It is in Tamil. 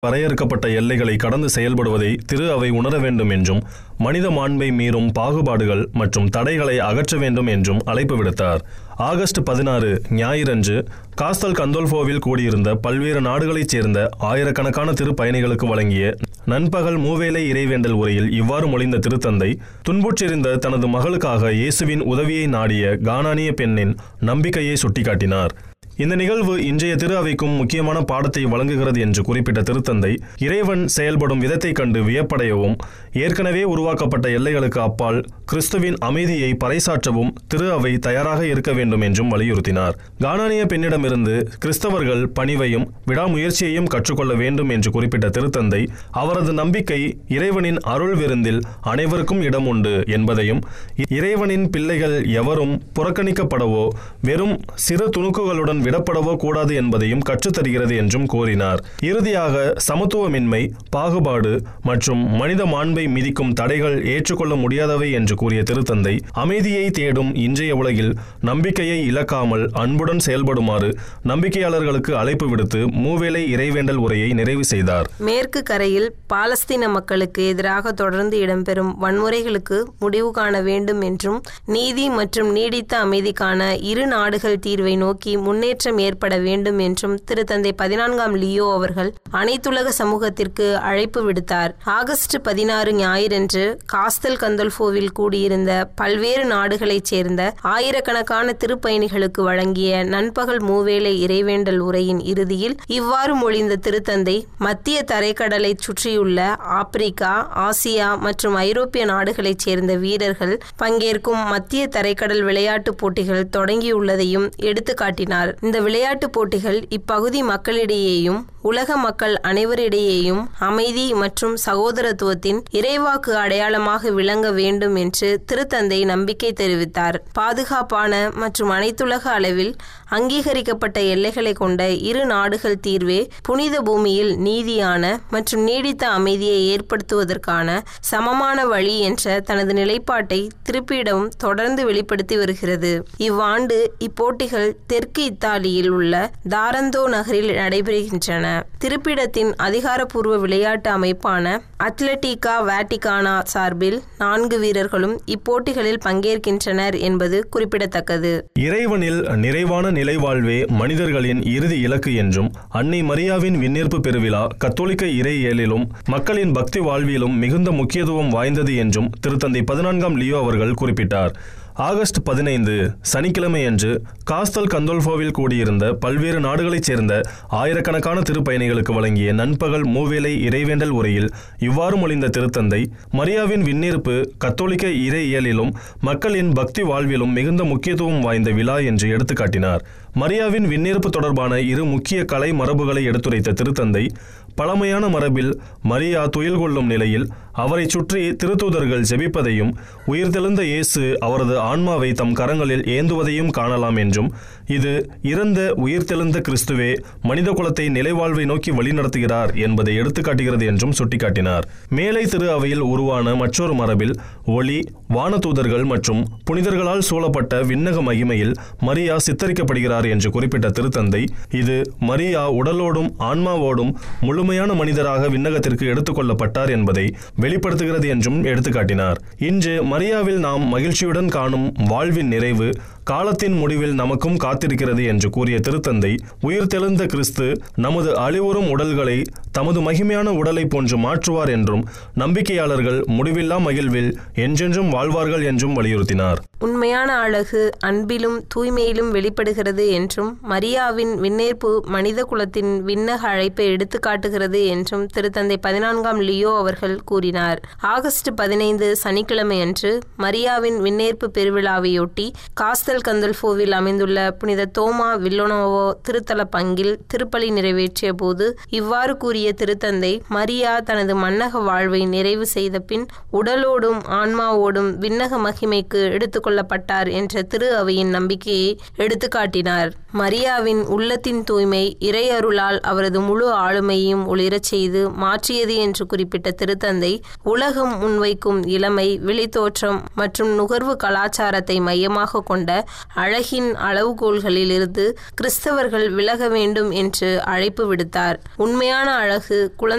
வரையறுக்கப்பட்ட எல்லைகளை கடந்து செயல்படுவதை திரு அவை உணர வேண்டும் என்றும் மனித மாண்பை மீறும் பாகுபாடுகள் மற்றும் தடைகளை அகற்ற வேண்டும் என்றும் அழைப்பு விடுத்தார் ஆகஸ்ட் பதினாறு ஞாயிறன்று காஸ்தல் கந்தோல்ஃபோவில் கூடியிருந்த பல்வேறு நாடுகளைச் சேர்ந்த ஆயிரக்கணக்கான திருப்பயணிகளுக்கு வழங்கிய நண்பகல் மூவேளை இறைவேண்டல் உரையில் இவ்வாறு மொழிந்த திருத்தந்தை துன்புற்றிருந்த தனது மகளுக்காக இயேசுவின் உதவியை நாடிய கானானிய பெண்ணின் நம்பிக்கையை சுட்டிக்காட்டினார் இந்த நிகழ்வு இன்றைய திரு அவைக்கும் முக்கியமான பாடத்தை வழங்குகிறது என்று குறிப்பிட்ட திருத்தந்தை இறைவன் செயல்படும் விதத்தைக் கண்டு வியப்படையவும் ஏற்கனவே உருவாக்கப்பட்ட எல்லைகளுக்கு அப்பால் கிறிஸ்துவின் அமைதியை பறைசாற்றவும் திரு அவை தயாராக இருக்க வேண்டும் என்றும் வலியுறுத்தினார் கானானிய பெண்ணிடமிருந்து கிறிஸ்தவர்கள் பணிவையும் விடாமுயற்சியையும் கற்றுக்கொள்ள வேண்டும் என்று குறிப்பிட்ட திருத்தந்தை அவரது நம்பிக்கை இறைவனின் அருள் விருந்தில் அனைவருக்கும் இடம் உண்டு என்பதையும் இறைவனின் பிள்ளைகள் எவரும் புறக்கணிக்கப்படவோ வெறும் சிறு துணுக்குகளுடன் விடப்படவோ கூடாது என்பதையும் கற்றுத்தருகிறது என்றும் கூறினார் இறுதியாக சமத்துவமின்மை பாகுபாடு மற்றும் மனித மாண்பை மிதிக்கும் தடைகள் ஏற்றுக்கொள்ள முடியாதவை என்று கூறிய திருத்தந்தை அமைதியை தேடும் இன்றைய உலகில் நம்பிக்கையை இழக்காமல் அன்புடன் செயல்படுமாறு நம்பிக்கையாளர்களுக்கு அழைப்பு விடுத்து மூவேளை இறைவேண்டல் உரையை நிறைவு செய்தார் மேற்கு கரையில் பாலஸ்தீன மக்களுக்கு எதிராக தொடர்ந்து இடம்பெறும் வன்முறைகளுக்கு முடிவு காண வேண்டும் என்றும் நீதி மற்றும் நீடித்த அமைதிக்கான இரு நாடுகள் தீர்வை நோக்கி முன்னேற்றம் ஏற்பட வேண்டும் என்றும் திருத்தந்தை பதினான்காம் லியோ அவர்கள் அனைத்துலக சமூகத்திற்கு அழைப்பு விடுத்தார் ஆகஸ்ட் பதினாறு ஞாயிறன்று காஸ்தல் கந்தல்ஃபோவில் கூடியிருந்த பல்வேறு நாடுகளைச் சேர்ந்த ஆயிரக்கணக்கான திருப்பயணிகளுக்கு வழங்கிய நண்பகல் மூவேளை இறைவேண்டல் உரையின் இறுதியில் இவ்வாறு மொழிந்த திருத்தந்தை மத்திய தரைக்கடலை சுற்றியுள்ள ஆப்பிரிக்கா ஆசியா மற்றும் ஐரோப்பிய நாடுகளைச் சேர்ந்த வீரர்கள் பங்கேற்கும் மத்திய தரைக்கடல் விளையாட்டுப் போட்டிகள் தொடங்கியுள்ளதையும் எடுத்துக்காட்டினார் இந்த விளையாட்டுப் போட்டிகள் இப்பகுதி மக்களிடையேயும் உலக மக்கள் அனைவரிடையேயும் அமைதி மற்றும் சகோதரத்துவத்தின் இறைவாக்கு அடையாளமாக விளங்க வேண்டும் என்று திருத்தந்தை நம்பிக்கை தெரிவித்தார் பாதுகாப்பான மற்றும் அனைத்துலக அளவில் அங்கீகரிக்கப்பட்ட எல்லைகளை கொண்ட இரு நாடுகள் தீர்வே புனித பூமியில் நீதியான மற்றும் நீடித்த அமைதியை ஏற்படுத்துவதற்கான சமமான வழி என்ற தனது நிலைப்பாட்டை திருப்பியிடம் தொடர்ந்து வெளிப்படுத்தி வருகிறது இவ்வாண்டு இப்போட்டிகள் தெற்கு இத்தாலியில் உள்ள தாரந்தோ நகரில் நடைபெறுகின்றன திருப்பிடத்தின் அதிகாரப்பூர்வ விளையாட்டு அமைப்பான அத்லட்டிகா வேட்டிகானா சார்பில் நான்கு வீரர்களும் இப்போட்டிகளில் பங்கேற்கின்றனர் என்பது குறிப்பிடத்தக்கது இறைவனில் நிறைவான நிலைவாழ்வே மனிதர்களின் இறுதி இலக்கு என்றும் அன்னை மரியாவின் விண்ணேற்பு பெருவிழா கத்தோலிக்க இறையியலிலும் மக்களின் பக்தி வாழ்விலும் மிகுந்த முக்கியத்துவம் வாய்ந்தது என்றும் திருத்தந்தை பதினான்காம் லியோ அவர்கள் குறிப்பிட்டார் ஆகஸ்ட் பதினைந்து சனிக்கிழமையன்று காஸ்தல் கந்தோல்ஃபோவில் கூடியிருந்த பல்வேறு நாடுகளைச் சேர்ந்த ஆயிரக்கணக்கான திருப்பயணிகளுக்கு வழங்கிய நண்பகல் மூவேளை இறைவேண்டல் உரையில் இவ்வாறு மொழிந்த திருத்தந்தை மரியாவின் விண்ணேற்பு கத்தோலிக்க இறையியலிலும் மக்களின் பக்தி வாழ்விலும் மிகுந்த முக்கியத்துவம் வாய்ந்த விழா என்று எடுத்துக்காட்டினார் மரியாவின் விண்ணேற்பு தொடர்பான இரு முக்கிய கலை மரபுகளை எடுத்துரைத்த திருத்தந்தை பழமையான மரபில் மரியா துயில் கொள்ளும் நிலையில் அவரை சுற்றி திருத்தூதர்கள் ஜெபிப்பதையும் உயிர்த்தெழுந்த இயேசு அவரது ஆன்மாவை தம் கரங்களில் ஏந்துவதையும் காணலாம் என்றும் இது இறந்த உயிர்த்தெழுந்த கிறிஸ்துவே மனித குலத்தை நிலைவாழ்வை நோக்கி வழிநடத்துகிறார் என்பதை எடுத்துக்காட்டுகிறது என்றும் சுட்டிக்காட்டினார் மேலை திரு அவையில் உருவான மற்றொரு மரபில் ஒளி வானதூதர்கள் மற்றும் புனிதர்களால் சூழப்பட்ட விண்ணக மகிமையில் மரியா சித்தரிக்கப்படுகிறார் என்று குறிப்பிட்ட திருத்தந்தை இது மரியா உடலோடும் ஆன்மாவோடும் முழுமையான மனிதராக விண்ணகத்திற்கு எடுத்துக்கொள்ளப்பட்டார் என்பதை வெளிப்படுத்துகிறது என்றும் எடுத்துக்காட்டினார் இன்று மரியாவில் நாம் மகிழ்ச்சியுடன் காணும் வாழ்வின் நிறைவு காலத்தின் முடிவில் நமக்கும் காத்திருக்கிறது என்று கூறிய திருத்தந்தை உயிர்த்தெழுந்த கிறிஸ்து நமது அழிவுறும் உடல்களை தமது மகிமையான உடலை போன்று மாற்றுவார் என்றும் நம்பிக்கையாளர்கள் முடிவில்லா மகிழ்வில் என்றென்றும் வாழ்வார்கள் என்றும் வலியுறுத்தினார் உண்மையான அழகு அன்பிலும் தூய்மையிலும் வெளிப்படுகிறது என்றும் மரியாவின் விண்ணேற்பு மனித குலத்தின் விண்ணக அழைப்பை எடுத்துக்காட்டுகிறது என்றும் திருத்தந்தை பதினான்காம் லியோ அவர்கள் கூறினார் ஆகஸ்ட் பதினைந்து சனிக்கிழமையன்று மரியாவின் விண்ணேற்பு பெருவிழாவையொட்டி காஸ்தல் கந்தல்ஃபோவில் அமைந்துள்ள புனித தோமா வில்லோனோவோ திருத்தல பங்கில் திருப்பலி நிறைவேற்றிய போது இவ்வாறு கூறிய திருத்தந்தை மரியா தனது மன்னக வாழ்வை நிறைவு செய்த பின் உடலோடும் ஆன்மாவோடும் விண்ணக மகிமைக்கு எடுத்துக்கொள்ளப்பட்டார் என்ற திரு அவையின் நம்பிக்கையை எடுத்துக்காட்டினார் கூறினார் மரியாவின் உள்ளத்தின் தூய்மை இறை அருளால் அவரது முழு ஆளுமையும் ஒளிரச் செய்து மாற்றியது என்று குறிப்பிட்ட திருத்தந்தை உலகம் முன்வைக்கும் இளமை வெளித்தோற்றம் மற்றும் நுகர்வு கலாச்சாரத்தை மையமாக கொண்ட அழகின் அளவுகோல்களில் இருந்து கிறிஸ்தவர்கள் விலக வேண்டும் என்று அழைப்பு விடுத்தார் உண்மையான அழகு குழந்தை